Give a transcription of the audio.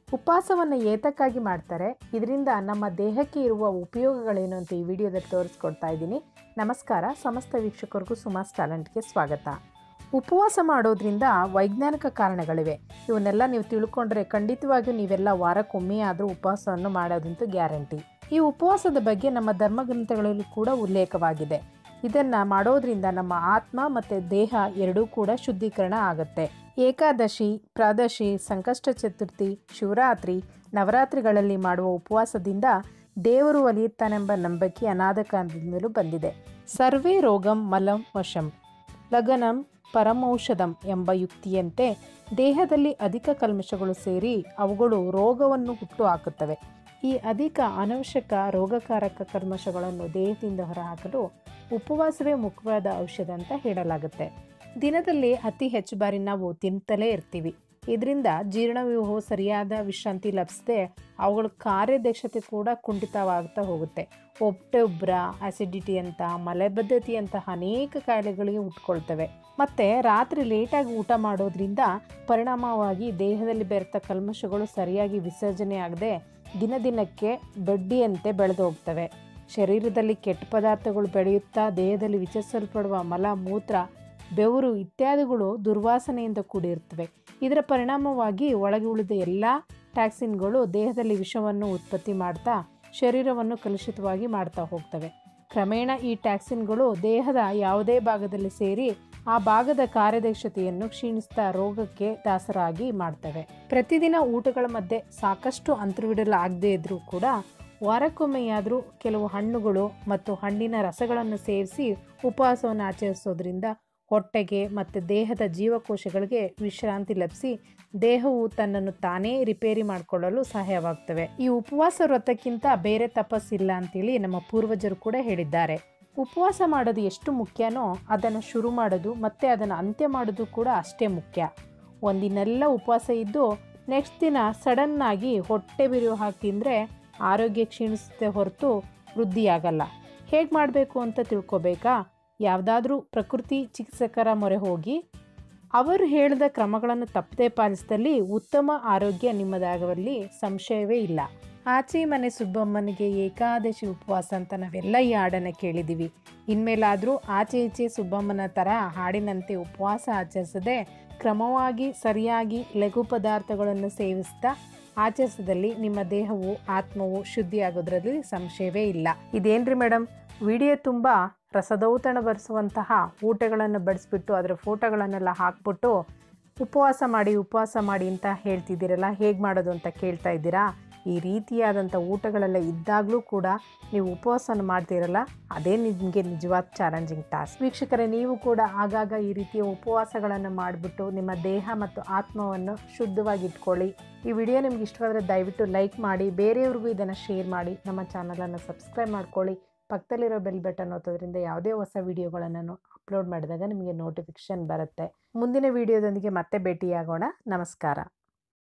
ಉಪವಾಸವನ್ನು ಏತಕ್ಕಾಗಿ ಮಾಡ್ತಾರೆ ಇದರಿಂದ ನಮ್ಮ ದೇಹಕ್ಕೆ ಇರುವ ಉಪಯೋಗಗಳೇನು ಅಂತ ಈ ವಿಡಿಯೋದಲ್ಲಿ ತೋರಿಸ್ಕೊಡ್ತಾ ಇದ್ದೀನಿ ನಮಸ್ಕಾರ ಸಮಸ್ತ ವೀಕ್ಷಕರಿಗೂ ಸುಮಾಸ್ ಟ್ಯಾಲೆಂಟ್ಗೆ ಸ್ವಾಗತ ಉಪವಾಸ ಮಾಡೋದ್ರಿಂದ ವೈಜ್ಞಾನಿಕ ಕಾರಣಗಳಿವೆ ಇವನ್ನೆಲ್ಲ ನೀವು ತಿಳ್ಕೊಂಡ್ರೆ ಖಂಡಿತವಾಗಿಯೂ ನೀವೆಲ್ಲ ವಾರಕ್ಕೊಮ್ಮೆ ಆದರೂ ಉಪವಾಸವನ್ನು ಮಾಡೋದಂತೂ ಗ್ಯಾರಂಟಿ ಈ ಉಪವಾಸದ ಬಗ್ಗೆ ನಮ್ಮ ಧರ್ಮಗ್ರಂಥಗಳಲ್ಲಿ ಕೂಡ ಉಲ್ಲೇಖವಾಗಿದೆ ಇದನ್ನ ಮಾಡೋದ್ರಿಂದ ನಮ್ಮ ಆತ್ಮ ಮತ್ತು ದೇಹ ಎರಡೂ ಕೂಡ ಶುದ್ಧೀಕರಣ ಆಗುತ್ತೆ ಏಕಾದಶಿ ಪ್ರಾದಶಿ ಸಂಕಷ್ಟ ಚತುರ್ಥಿ ಶಿವರಾತ್ರಿ ನವರಾತ್ರಿಗಳಲ್ಲಿ ಮಾಡುವ ಉಪವಾಸದಿಂದ ದೇವರು ಒಲಿಯುತ್ತಾನೆಂಬ ನಂಬಿಕೆ ಅನಾದ ಕಾಲದಿಂದಲೂ ಬಂದಿದೆ ಸರ್ವೇ ರೋಗಂ ಮಲಂ ವಶಂ ಲಗನಂ ಪರಮೌಷಧಂ ಎಂಬ ಯುಕ್ತಿಯಂತೆ ದೇಹದಲ್ಲಿ ಅಧಿಕ ಕಲ್ಮಶಗಳು ಸೇರಿ ಅವುಗಳು ರೋಗವನ್ನು ಹುಟ್ಟು ಹಾಕುತ್ತವೆ ಈ ಅಧಿಕ ಅನವಶ್ಯಕ ರೋಗಕಾರಕ ಕಲ್ಮಶಗಳನ್ನು ದೇಹದಿಂದ ಹೊರಹಾಕಲು ಉಪವಾಸವೇ ಮುಖ್ಯವಾದ ಔಷಧ ಅಂತ ಹೇಳಲಾಗುತ್ತೆ ದಿನದಲ್ಲಿ ಅತಿ ಹೆಚ್ಚು ಬಾರಿ ನಾವು ತಿಂತಲೇ ಇರ್ತೀವಿ ಇದರಿಂದ ಜೀರ್ಣವ್ಯೂಹವು ಸರಿಯಾದ ವಿಶ್ರಾಂತಿ ಲಭಿಸದೆ ಅವುಗಳ ಕಾರ್ಯದಕ್ಷತೆ ಕೂಡ ಕುಂಠಿತವಾಗ್ತಾ ಹೋಗುತ್ತೆ ಹೊಟ್ಟೆ ಉಬ್ರ ಅಸಿಡಿಟಿ ಅಂತ ಮಲೆಬದ್ಧತೆಯಂತಹ ಅನೇಕ ಕಾಯಿಲೆಗಳಿಗೆ ಹುಟ್ಕೊಳ್ತವೆ ಮತ್ತು ರಾತ್ರಿ ಲೇಟಾಗಿ ಊಟ ಮಾಡೋದ್ರಿಂದ ಪರಿಣಾಮವಾಗಿ ದೇಹದಲ್ಲಿ ಬೆರೆತ ಕಲ್ಮಶಗಳು ಸರಿಯಾಗಿ ವಿಸರ್ಜನೆ ಆಗದೆ ದಿನ ದಿನಕ್ಕೆ ಬಡ್ಡಿಯಂತೆ ಬೆಳೆದು ಹೋಗ್ತವೆ ಶರೀರದಲ್ಲಿ ಕೆಟ್ಟ ಪದಾರ್ಥಗಳು ಬೆಳೆಯುತ್ತಾ ದೇಹದಲ್ಲಿ ವಿಚರಿಸಲ್ಪಡುವ ಮಲ ಮೂತ್ರ ಬೆವರು ಇತ್ಯಾದಿಗಳು ದುರ್ವಾಸನೆಯಿಂದ ಕೂಡಿರುತ್ತವೆ ಇದರ ಪರಿಣಾಮವಾಗಿ ಒಳಗೆ ಉಳಿದ ಎಲ್ಲ ಟ್ಯಾಕ್ಸಿನ್ಗಳು ದೇಹದಲ್ಲಿ ವಿಷವನ್ನು ಉತ್ಪತ್ತಿ ಮಾಡ್ತಾ ಶರೀರವನ್ನು ಕಲುಷಿತವಾಗಿ ಮಾಡ್ತಾ ಹೋಗ್ತವೆ ಕ್ರಮೇಣ ಈ ಟ್ಯಾಕ್ಸಿನ್ಗಳು ದೇಹದ ಯಾವುದೇ ಭಾಗದಲ್ಲಿ ಸೇರಿ ಆ ಭಾಗದ ಕಾರ್ಯದಕ್ಷತೆಯನ್ನು ಕ್ಷೀಣಿಸ್ತಾ ರೋಗಕ್ಕೆ ದಾಸರಾಗಿ ಮಾಡ್ತವೆ ಪ್ರತಿದಿನ ಊಟಗಳ ಮಧ್ಯೆ ಸಾಕಷ್ಟು ಅಂತರವಿಡಲಾಗದೇ ಇದ್ರೂ ಕೂಡ ವಾರಕ್ಕೊಮ್ಮೆಯಾದರೂ ಕೆಲವು ಹಣ್ಣುಗಳು ಮತ್ತು ಹಣ್ಣಿನ ರಸಗಳನ್ನು ಸೇರಿಸಿ ಉಪವಾಸವನ್ನು ಆಚರಿಸೋದ್ರಿಂದ ಹೊಟ್ಟೆಗೆ ಮತ್ತು ದೇಹದ ಜೀವಕೋಶಗಳಿಗೆ ವಿಶ್ರಾಂತಿ ಲಭಿಸಿ ದೇಹವು ತನ್ನನ್ನು ತಾನೇ ರಿಪೇರಿ ಮಾಡಿಕೊಳ್ಳಲು ಸಹಾಯವಾಗ್ತವೆ ಈ ಉಪವಾಸ ವ್ರತಕ್ಕಿಂತ ಬೇರೆ ತಪಸ್ಸಿಲ್ಲ ಅಂತೇಳಿ ನಮ್ಮ ಪೂರ್ವಜರು ಕೂಡ ಹೇಳಿದ್ದಾರೆ ಉಪವಾಸ ಮಾಡೋದು ಎಷ್ಟು ಮುಖ್ಯನೋ ಅದನ್ನು ಶುರು ಮಾಡೋದು ಮತ್ತು ಅದನ್ನು ಅಂತ್ಯ ಮಾಡೋದು ಕೂಡ ಅಷ್ಟೇ ಮುಖ್ಯ ಒಂದಿನೆಲ್ಲ ಉಪವಾಸ ಇದ್ದು ನೆಕ್ಸ್ಟ್ ದಿನ ಸಡನ್ನಾಗಿ ಹೊಟ್ಟೆ ಬಿರಿಯೋ ಹಾಕಿ ತಿಂದರೆ ಆರೋಗ್ಯ ಕ್ಷೀಣಿಸುತ್ತೆ ಹೊರತು ವೃದ್ಧಿಯಾಗಲ್ಲ ಹೇಗೆ ಮಾಡಬೇಕು ಅಂತ ತಿಳ್ಕೊಬೇಕಾ ಯಾವುದಾದ್ರೂ ಪ್ರಕೃತಿ ಚಿಕಿತ್ಸಕರ ಮೊರೆ ಹೋಗಿ ಅವರು ಹೇಳಿದ ಕ್ರಮಗಳನ್ನು ತಪ್ಪದೇ ಪಾಲಿಸಿದಲ್ಲಿ ಉತ್ತಮ ಆರೋಗ್ಯ ನಿಮ್ಮದಾಗುವಲ್ಲಿ ಸಂಶಯವೇ ಇಲ್ಲ ಆಚೆ ಮನೆ ಸುಬ್ಬಮ್ಮನಿಗೆ ಏಕಾದಶಿ ಉಪವಾಸ ಅಂತ ನಾವೆಲ್ಲ ಈ ಹಾಡನ್ನು ಕೇಳಿದ್ದೀವಿ ಇನ್ಮೇಲಾದರೂ ಆಚೆ ಈಚೆ ಸುಬ್ಬಮ್ಮನ ಥರ ಹಾಡಿನಂತೆ ಉಪವಾಸ ಆಚರಿಸದೆ ಕ್ರಮವಾಗಿ ಸರಿಯಾಗಿ ಲಘು ಪದಾರ್ಥಗಳನ್ನು ಸೇವಿಸ್ತಾ ಆಚರಿಸಿದಲ್ಲಿ ನಿಮ್ಮ ದೇಹವು ಆತ್ಮವು ಶುದ್ಧಿಯಾಗೋದ್ರಲ್ಲಿ ಸಂಶಯವೇ ಇಲ್ಲ ಇದೇನ್ರಿ ಮೇಡಮ್ ವಿಡಿಯೋ ತುಂಬ ರಸದೌತಣ ಬರೆಸುವಂತಹ ಊಟಗಳನ್ನು ಬಡಿಸ್ಬಿಟ್ಟು ಅದರ ಫೋಟೋಗಳನ್ನೆಲ್ಲ ಹಾಕ್ಬಿಟ್ಟು ಉಪವಾಸ ಮಾಡಿ ಉಪವಾಸ ಮಾಡಿ ಅಂತ ಹೇಳ್ತಿದ್ದೀರಲ್ಲ ಹೇಗೆ ಮಾಡೋದು ಅಂತ ಕೇಳ್ತಾ ಇದ್ದೀರಾ ಈ ರೀತಿಯಾದಂಥ ಊಟಗಳೆಲ್ಲ ಇದ್ದಾಗಲೂ ಕೂಡ ನೀವು ಉಪವಾಸನ ಮಾಡ್ತೀರಲ್ಲ ಅದೇ ನಿಮಗೆ ನಿಜವಾದ ಚಾಲೆಂಜಿಂಗ್ ಟಾಸ್ಕ್ ವೀಕ್ಷಕರೇ ನೀವು ಕೂಡ ಆಗಾಗ ಈ ರೀತಿಯ ಉಪವಾಸಗಳನ್ನು ಮಾಡಿಬಿಟ್ಟು ನಿಮ್ಮ ದೇಹ ಮತ್ತು ಆತ್ಮವನ್ನು ಶುದ್ಧವಾಗಿ ಇಟ್ಕೊಳ್ಳಿ ಈ ವಿಡಿಯೋ ನಿಮ್ಗೆ ಇಷ್ಟವಾದರೆ ದಯವಿಟ್ಟು ಲೈಕ್ ಮಾಡಿ ಬೇರೆಯವ್ರಿಗೂ ಇದನ್ನು ಶೇರ್ ಮಾಡಿ ನಮ್ಮ ಚಾನಲನ್ನು ಸಬ್ಸ್ಕ್ರೈಬ್ ಮಾಡ್ಕೊಳ್ಳಿ ಪಕ್ಕದಲ್ಲಿರೋ ಬೆಲ್ ಬಟನ್ ಒತ್ತೋದ್ರಿಂದ ಯಾವುದೇ ಹೊಸ ವಿಡಿಯೋಗಳನ್ನು ಅಪ್ಲೋಡ್ ಮಾಡಿದಾಗ ನಿಮಗೆ ನೋಟಿಫಿಕೇಶನ್ ಬರುತ್ತೆ ಮುಂದಿನ ವಿಡಿಯೋದೊಂದಿಗೆ ಮತ್ತೆ ಭೇಟಿಯಾಗೋಣ ನಮಸ್ಕಾರ